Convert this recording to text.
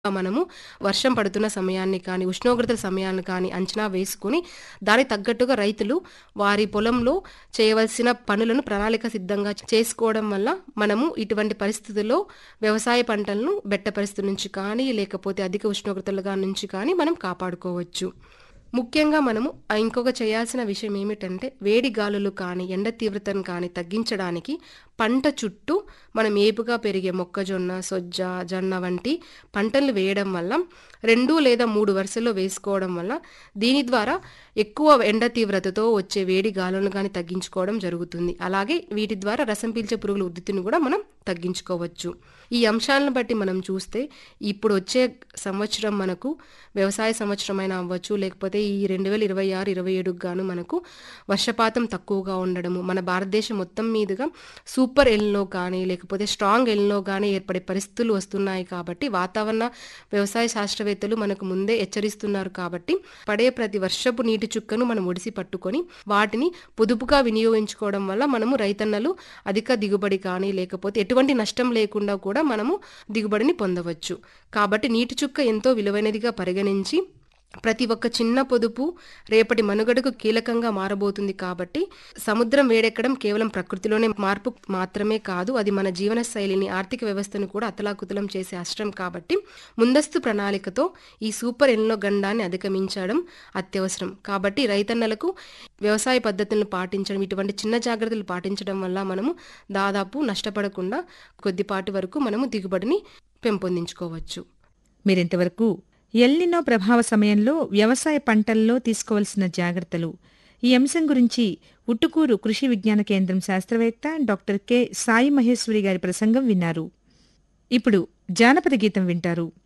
మనము వర్షం పడుతున్న సమయాన్ని కానీ, ఉష్ణోగ్రతల సమయాన్ని కానీ అంచనా వేసుకొని, దానికి తగ్గట్టుగా రైతులు వారి పొలంలో చేయవలసిన పనులను ప్రణాళిక సిద్ధంగా చేసుకోవడం వల్ల మనము ఇటువంటి పరిస్థితుల్లో వ్యవసాయ పంటలను బెట్ట పరిస్థితి నుంచి కానీ, లేకపోతే అధిక ఉష్ణోగ్రతలుగా నుంచి కానీ మనం కాపాడుకోవచ్చు. ముఖ్యంగా మనము ఆహ్, ఇంకొక చేయాల్సిన విషయం ఏమిటంటే, వేడి గాలులు కానీ, ఎండ తీవ్రతను కానీ తగ్గించడానికి పంట చుట్టూ మనం ఏపుగా పెరిగే మొక్కజొన్న, సొజ్జ, జొన్న వంటి పంటలు వేయడం వల్ల 2 లేదా 3 వరుసల్లో వేసుకోవడం వల్ల దీని ద్వారా ఎక్కువ ఎండ తీవ్రతతో వచ్చే వేడి గాలులను గానీ తగ్గించుకోవడం జరుగుతుంది. అలాగే వీటి ద్వారా రసం పీల్చే పురుగుల ఉధృతిని కూడా మనం తగ్గించుకోవచ్చు. ఈ అంశాలను బట్టి మనం చూస్తే ఇప్పుడు వచ్చే సంవత్సరం మనకు వ్యవసాయ సంవత్సరమైనా అవ్వచ్చు, లేకపోతే ఈ 2026, 27కు గాను మనకు వర్షపాతం తక్కువగా ఉండడము, మన భారతదేశం మొత్తం మీదుగా సూపర్ ఎల్‌నినో కానీ, లేకపోతే స్ట్రాంగ్ ఎల్‌నినో గానీ ఏర్పడే పరిస్థితులు వస్తున్నాయి కాబట్టి వాతావరణ వ్యవసాయ శాస్త్రవేత్తలు మనకు ముందే హెచ్చరిస్తున్నారు కాబట్టి పడే ప్రతి వర్షపు నీటి చుక్కను మనం ఒడిసి పట్టుకొని వాటిని పొదుపుగా వినియోగించుకోవడం వల్ల మనము రైతన్నలు అధిక దిగుబడి కానీ, లేకపోతే ఎటువంటి నష్టం లేకుండా కూడా మనము దిగుబడిని పొందవచ్చు. కాబట్టి నీటి చుక్క ఎంతో విలువైనదిగా పరిగణించి ప్రతి ఒక్క చిన్న పొదుపు రేపటి మనుగడకు కీలకంగా మారబోతుంది కాబట్టి సముద్రం వేడెక్కడం కేవలం ప్రకృతిలోనే మార్పు మాత్రమే కాదు, అది మన జీవన శైలిని, ఆర్థిక వ్యవస్థను కూడా అతలాకుతలం చేసే అస్త్రం కాబట్టి ముందస్తు ప్రణాళికతో ఈ సూపర్ ఎల్‌నినో గండాన్ని అధిగమించడం అత్యవసరం. కాబట్టి రైతన్నలకు వ్యవసాయ పద్ధతులను పాటించడం, ఇటువంటి చిన్న జాగ్రత్తలు పాటించడం వల్ల మనము దాదాపు నష్టపడకుండా కొద్దిపాటి వరకు మనము దిగుబడిని పెంపొందించుకోవచ్చు. మీరింతవరకు ఎల్నినో ప్రభావ సమయంలో వ్యవసాయ పంటల్లో తీసుకోవలసిన జాగ్రత్తలు ఈ అంశం గురించి ఉట్టుకూరు కృషి విజ్ఞాన కేంద్రం శాస్త్రవేత్త డాక్టర్ కె సాయి మహేశ్వరి గారి ప్రసంగం విన్నారు. ఇప్పుడు జానపద గీతం వింటారు.